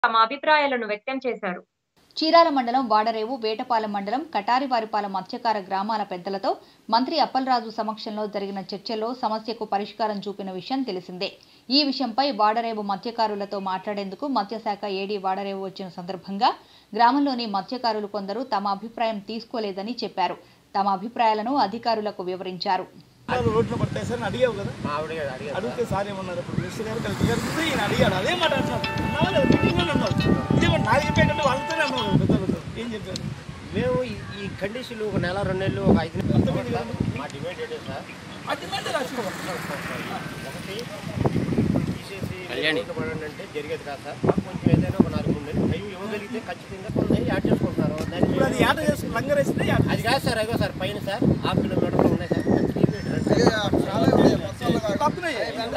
తమ అభిప్రాయాలను వ్యక్తం చేశారు చీరాల మండలం వాడరేవు వేటపాలెం మండలం కటారివారిపాలెం మత్స్యకార గ్రామాల పెద్దలతో మంత్రి అప్పలరాజు సమక్షంలో జరిగిన చర్చల్లో సమస్యకు పరిష్కారం చూపిన విషయం తెలిసిందే ఈ విషయంపై వాడరేవు మత్స్యకారులతో మాట్లాడేందుకు మత్స్యశాఖ ఏడీ వాడరేవు వచ్చిన సందర్భంగా గ్రామంలోని మత్స్యకారులు కొందరు తమ అభిప్రాయం తీసుకోలేదని చెప్పారు తమ అభిప్రాయాలను అధికారులకు వివరించారు రోడ్లు పడతాయి సార్ అని అడిగావు కదా అడిగితే సార్ ఏమన్నారు ఇప్పుడు మినిస్టర్ గారు కలెక్టర్ గారు ముందు ఈయన అడిగాడు అదే మాట అంటున్నారు ఉన్నావా లేదా? మీటింగ్లో ఉన్నావు ఇదే మాట నాకు చెప్పేటట్టు వాళ్ళతోనే అన్నావు కదా పెద్దలతో ఏం చెప్పారు మేము ఈ- ఈ కండిషన్లు ఒక నెల రెండు నెలలు ఒక ఐదు నెలలు మా డిమాండ్ ఏంటి సార్ ఆ డిమాండ్ రాసుకోవాలి ఒకటి తీసేసి రోడ్డు పడండి అంటే జరిగేది కాదు సార్ మాకు కొంచెం ఏదైనా ఒక నాలుగు మూడు నెలలు టైం ఇవ్వగలిగితే ఖచ్చితంగా కొన్ని యాడ్ చేసుకుంటున్నారు దాన్ని ఇప్పుడు అది యాట చేసుకుని లంగర్ వేస్తే యాట అది కాదు సార్ అగో సార్ పైన సార్ హాఫ్ కిలోమీటర్లు ఉన్నాయి సార్ ఎంత కిలోమీటర్ తప్పునే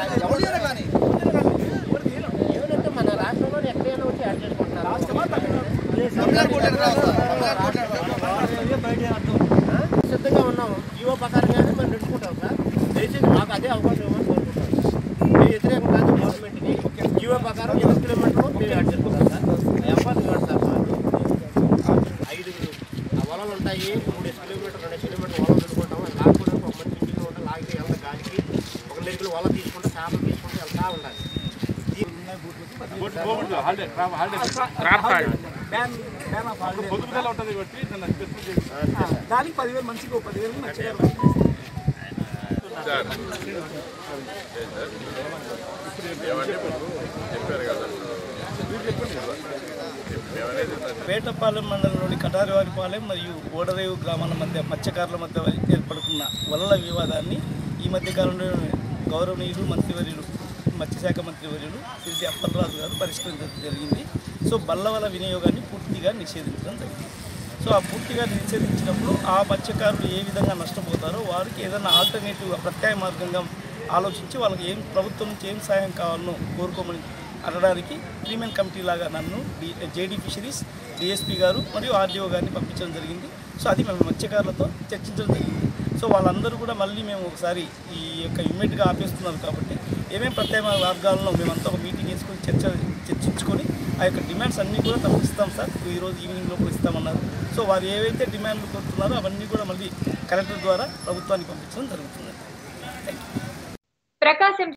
ఏమంటే మన రాష్ట్రంలో ఎక్కడైనా వచ్చి యాడ్ చేసుకుంటున్నారు ఆ? సిద్ధంగా ఉన్నాము జీవో ప్రకారంగానే మనం నడుచుకుంటాం సార్ దయచేసి మాకు అదే అవకాశం ఇవ్వమని కోరుకుంటాం మేము వ్యతిరేకం కాదు గవర్నమెంట్కి జీవో ప్రకారం ఎనిమిది కిలోమీటర్లు మేము యాడ్ చేసుకుంటాం సార్ ఆ అవకాశం ఇవ్వండి సార్ మాకు ఐదు ఆ వలలు ఉంటాయి మూడు కిలోమీటర్ రెండు కిలోమీటర్ వలలు పెట్టుకుంటాం అది లాక్కోవడానికి ఒక మంచి ఇంటికి ఉంటాం లాగితే వెళ్తా గాలికి ఒక నెలలు వల తీసుకుంటే చేపలు తీసుకుంటే వెళ్తా ఉండాలి పొద్దుగల ఉంటుంది కాబట్టి నన్ను స్పెసిఫిక్ చేసి దానికి పదివేలు మంచిగా పదివేలు మంచిగా వేటపాలెం మండలంలోని కటారివారిపాలెం మరియు ఓడరేవు గ్రామాల మధ్య మత్స్యకారుల మధ్య ఏర్పడుతున్న వలల వివాదాన్ని ఈ మధ్య కాలంలో గౌరవనీయులు మంత్రివర్యులు మత్స్యశాఖ మంత్రివర్యులు శ్రీ అప్పలరాజు గారు పరిష్కరించడం జరిగింది సో బల్లవల వినియోగాన్ని పూర్తిగా నిషేధించడం జరిగింది సో ఆ పూర్తిగా నిషేధించినప్పుడు ఆ మత్స్యకారులు ఏ విధంగా నష్టపోతారో వారికి ఏదైనా ఆల్టర్నేటివ్ ప్రత్యాయ మార్గంగా ఆలోచించి వాళ్ళకి ఏం ప్రభుత్వం నుంచి ఏం సాయం కావాలనో కోరుకోమని అనడానికి ప్రీమియం కమిటీ లాగా నన్ను జేడీ ఫిషరీస్ డిఎస్పీ గారు మరియు ఆర్డీఓ గారిని పంపించడం జరిగింది సో అది మేము మత్స్యకారులతో చర్చించడం జరిగింది సో వాళ్ళందరూ కూడా మళ్ళీ మేము ఒకసారి ఈ యొక్క ఇమ్మీడియట్గా ఆపేస్తున్నారు కాబట్టి ఏమేమి ప్రత్యేక మార్గాలను మేమంతా ఒక మీటింగ్ వేసుకొని చర్చ చర్చించుకొని ఆ యొక్క డిమాండ్స్ అన్నీ కూడా తమకు ఇస్తాం సార్ ఈరోజు ఈవినింగ్ లోపల ఇస్తామన్నారు సో వారు ఏవైతే డిమాండ్లు కోరుతున్నారో అవన్నీ కూడా మళ్ళీ కలెక్టర్ ద్వారా ప్రభుత్వానికి పంపించడం జరుగుతుంది థ్యాంక్ యూ ప్రకాశం